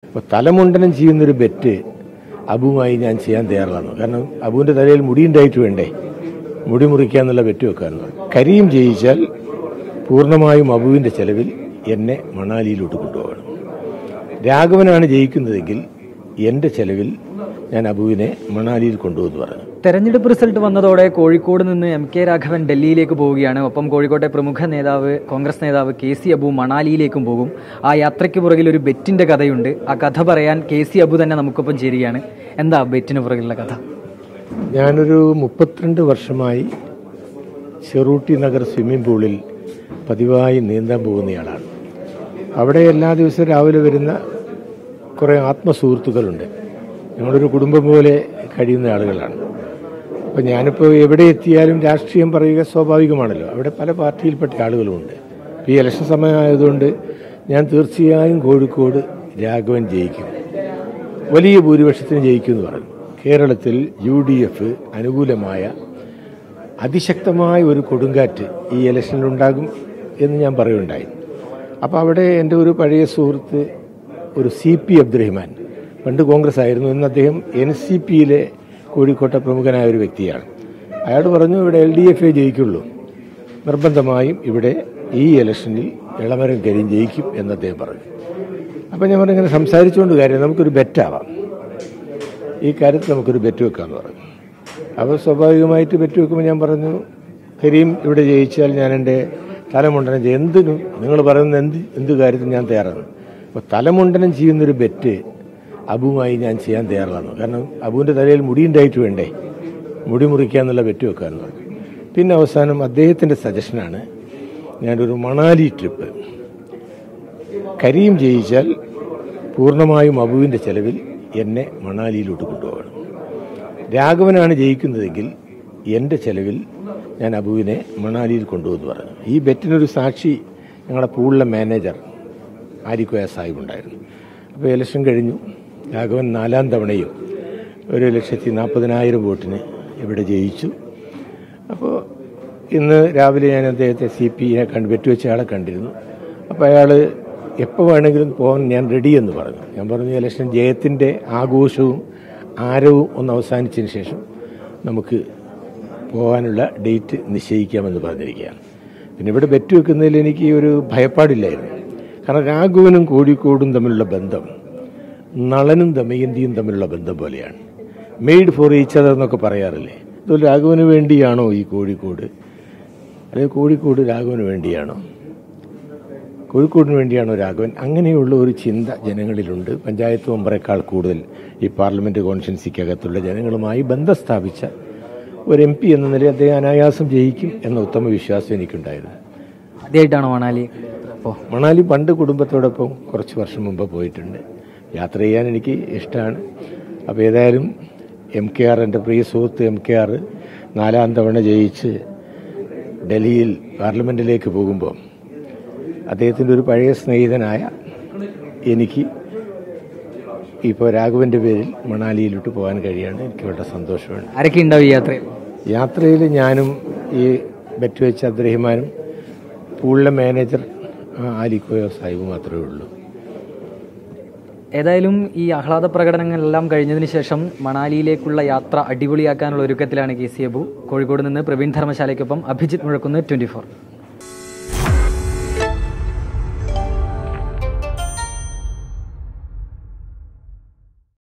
അപ്പോൾ തലമുണ്ടനം ചെയ്യുന്നൊരു ബെറ്റ് അബുവുമായി ഞാൻ ചെയ്യാൻ തയ്യാറാണ് കാരണം അബുവിൻ്റെ തലയിൽ മുടിയുണ്ടായിട്ട് വേണ്ടേ മുടി മുറിക്കുക എന്നുള്ള ബെറ്റ് വെക്കാമെന്ന് പറഞ്ഞു കരീം ജയിച്ചാൽ പൂർണ്ണമായും അബുവിൻ്റെ ചെലവിൽ എന്നെ മണാലിയിലോട്ട് കൊണ്ടുപോകണം രാഘവനാണ് ജയിക്കുന്നതെങ്കിൽ എൻ്റെ ചെലവിൽ ഞാൻ അബുവിനെ മണാലിയിൽ കൊണ്ടുപോകുമെന്ന് പറഞ്ഞു തെരഞ്ഞെടുപ്പ് റിസൾട്ട് വന്നതോടെ കോഴിക്കോട് നിന്ന് എം കെ രാഘവൻ ഡൽഹിയിലേക്ക് പോവുകയാണ് ഒപ്പം കോഴിക്കോട്ടെ പ്രമുഖ നേതാവ് കോൺഗ്രസ് നേതാവ് കെ സി അബു മണാലിയിലേക്കും പോകും ആ യാത്രയ്ക്ക് പുറകിൽ ഒരു ബെറ്റിന്റെ കഥയുണ്ട് ആ കഥ പറയാൻ കെ സി അബു തന്നെ നമുക്കൊപ്പം ചേരുകയാണ് എന്താ ബെറ്റിന് പുറകിലുള്ള കഥ ഞാനൊരു മുപ്പത്തിരണ്ട് വർഷമായി ചെറൂട്ടി നഗർ സ്വിമ്മിംഗ് പൂളിൽ പതിവായി നീന്താൻ പോകുന്നയാളാണ് അവിടെ എല്ലാ ദിവസവും രാവിലെ വരുന്ന കുറേ ആത്മസുഹൃത്തുക്കളുണ്ട് ഞങ്ങളൊരു കുടുംബം പോലെ കഴിയുന്ന ആളുകളാണ് അപ്പോൾ ഞാനിപ്പോൾ എവിടെ എത്തിയാലും രാഷ്ട്രീയം പറയുക സ്വാഭാവികമാണല്ലോ അവിടെ പല പാർട്ടിയിൽപ്പെട്ട ആളുകളുമുണ്ട് ഇപ്പോൾ ഈ ഇലക്ഷൻ സമയമായതുകൊണ്ട് ഞാൻ തീർച്ചയായും കോഴിക്കോട് രാഘവൻ ജയിക്കും വലിയ ഭൂരിപക്ഷത്തിന് ജയിക്കുമെന്ന് പറഞ്ഞു കേരളത്തിൽ യു ഡി എഫ് അനുകൂലമായ അതിശക്തമായ ഒരു കൊടുങ്കാറ്റ് ഈ ഇലക്ഷനിലുണ്ടാകും എന്ന് ഞാൻ പറയുണ്ടായി അപ്പോൾ അവിടെ എൻ്റെ ഒരു പഴയ സുഹൃത്ത് ഒരു സി പി അബ്ദുറഹിമാൻ പണ്ട് കോൺഗ്രസ് ആയിരുന്നു ഇന്ന് അദ്ദേഹം എൻ സി പിയിലെ കോഴിക്കോട്ടെ പ്രമുഖനായ ഒരു വ്യക്തിയാണ് അയാൾ പറഞ്ഞു ഇവിടെ എൽ ഡി എഫ് എ ജയിക്കുള്ളൂ നിർബന്ധമായും ഇവിടെ ഈ ഇലക്ഷനിൽ ഇളമരം കരീം ജയിക്കും എന്ന് അദ്ദേഹം പറഞ്ഞു അപ്പം ഞാൻ പറഞ്ഞു ഇങ്ങനെ സംസാരിച്ചുകൊണ്ട് കാര്യം നമുക്കൊരു ബെറ്റാവാം ഈ കാര്യത്തിൽ നമുക്കൊരു ബെറ്റ് വെക്കാമെന്ന് പറഞ്ഞു അപ്പോൾ സ്വാഭാവികമായിട്ട് ബെറ്റ് വെക്കുമ്പോൾ ഞാൻ പറഞ്ഞു കരീം ഇവിടെ ജയിച്ചാൽ ഞാൻ എൻ്റെ തലമുണ്ടനം ചെയ്യും എന്തിനും നിങ്ങൾ പറയുന്ന എന്ത് എന്ത് കാര്യത്തിൽ ഞാൻ തയ്യാറാണ് അപ്പോൾ തലമുണ്ടനം ചെയ്യുന്നൊരു ബെറ്റ് അബുവുമായി ഞാൻ ചെയ്യാൻ തയ്യാറാണ് കാരണം അബുവിൻ്റെ തലയിൽ മുടിയുണ്ടായിട്ട് വേണ്ടേ മുടി മുറിക്കുക എന്നുള്ള ബെറ്റ് വെക്കാമെന്ന് പറഞ്ഞു പിന്നെ അവസാനം അദ്ദേഹത്തിൻ്റെ സജഷനാണ് ഞാനൊരു മണാലി ട്രിപ്പ് കരീം ജയിച്ചാൽ പൂർണ്ണമായും അബുവിൻ്റെ ചെലവിൽ എന്നെ മണാലിയിലോട്ട് കൊണ്ടുപോകണം രാഘവനാണ് ജയിക്കുന്നതെങ്കിൽ എൻ്റെ ചെലവിൽ ഞാൻ അബുവിനെ മണാലിയിൽ കൊണ്ടുപോകുമെന്ന് പറഞ്ഞു ഈ ബെറ്റിനൊരു സാക്ഷി ഞങ്ങളുടെ പൂളിലെ മാനേജർ ആരിക്കോയ സാഹിബ് ഉണ്ടായിരുന്നു അപ്പോൾ ഇലക്ഷൻ കഴിഞ്ഞു രാഘവൻ നാലാം തവണയും ഒരു ലക്ഷത്തി നാൽപ്പതിനായിരം വോട്ടിന് ഇവിടെ ജയിച്ചു അപ്പോൾ ഇന്ന് രാവിലെ ഞാൻ അദ്ദേഹത്തെ സി പിയെ കണ്ട് വെട്ടുവെച്ച ആളെ കണ്ടിരുന്നു അപ്പോൾ അയാൾ എപ്പോൾ വേണമെങ്കിലും പോകാൻ ഞാൻ റെഡി എന്ന് പറഞ്ഞു ഞാൻ പറഞ്ഞു ഇലക്ഷൻ ജയത്തിൻ്റെ ആഘോഷവും ആരവും ഒന്ന് അവസാനിച്ചതിന് ശേഷം നമുക്ക് പോകാനുള്ള ഡേറ്റ് നിശ്ചയിക്കാമെന്ന് പറഞ്ഞിരിക്കുകയാണ് പിന്നെ ഇവിടെ ബെറ്റ് വെക്കുന്നതിൽ എനിക്ക് ഒരു ഭയപ്പാടില്ലായിരുന്നു കാരണം രാഘവനും കോഴിക്കോടും തമ്മിലുള്ള ബന്ധം നളനും ദമയന്തിയും തമ്മിലുള്ള ബന്ധം പോലെയാണ് മെയ്ഡ് ഫോർ ഈച്ച് അതർ എന്നൊക്കെ പറയാറില്ലേ ഇതുപോലെ രാഘവന് വേണ്ടിയാണോ ഈ കോഴിക്കോട് അല്ലെങ്കിൽ കോഴിക്കോട് രാഘവന് വേണ്ടിയാണോ കോഴിക്കോടിന് വേണ്ടിയാണോ രാഘവൻ അങ്ങനെയുള്ള ഒരു ചിന്ത ജനങ്ങളിലുണ്ട് പഞ്ചായത്ത് മെമ്പറേക്കാൾ കൂടുതൽ ഈ പാർലമെന്റ് കോൺസ്റ്റിറ്റ്യൻസിക്കകത്തുള്ള ജനങ്ങളുമായി ബന്ധം സ്ഥാപിച്ച ഒരു എം പി എന്ന നിലയിൽ അദ്ദേഹം അനായാസം ജയിക്കും എന്ന ഉത്തമ വിശ്വാസം എനിക്കുണ്ടായിരുന്നു ആദ്യമായിട്ടാണോ മണാലി അപ്പോൾ മണാലി പണ്ട് കുടുംബത്തോടൊപ്പം കുറച്ച് വർഷം മുമ്പ് പോയിട്ടുണ്ട് യാത്ര ചെയ്യാൻ എനിക്ക് ഇഷ്ടമാണ് അപ്പോൾ ഏതായാലും എം കെ ആർ എൻ്റെ പ്രിയ സുഹൃത്ത് എം കെ ആർ നാലാം തവണ ജയിച്ച് ഡൽഹിയിൽ പാർലമെൻറ്റിലേക്ക് പോകുമ്പോൾ അദ്ദേഹത്തിൻ്റെ ഒരു പഴയ സ്നേഹിതനായ എനിക്ക് ഇപ്പോൾ രാഘവൻ്റെ പേരിൽ മണാലിയിലോട്ട് പോകാൻ കഴിയാണ് എനിക്ക് വളരെ സന്തോഷമാണ് ആരൊക്കെ ഉണ്ടാവും ഈ യാത്രയിൽ യാത്രയിൽ ഞാനും ഈ ബെറ്റ് വെച്ച അബ്ദുറഹിമാനും പൂളിലെ മാനേജർ ആ, ആലിക്കോയ സാഹിബ് മാത്രമേ ഉള്ളൂ ഏതായാലും ഈ ആഹ്ലാദ പ്രകടനങ്ങളെല്ലാം കഴിഞ്ഞതിന് ശേഷം മണാലിയിലേക്കുള്ള യാത്ര അടിപൊളിയാക്കാനുള്ള ഒരുക്കത്തിലാണ് കെ സി അബു കോഴിക്കോട് നിന്ന് പ്രവീൺ ധർമ്മശാലയ്ക്കൊപ്പം അഭിജിത്ത് മുഴക്കുന്ന് ട്വന്റി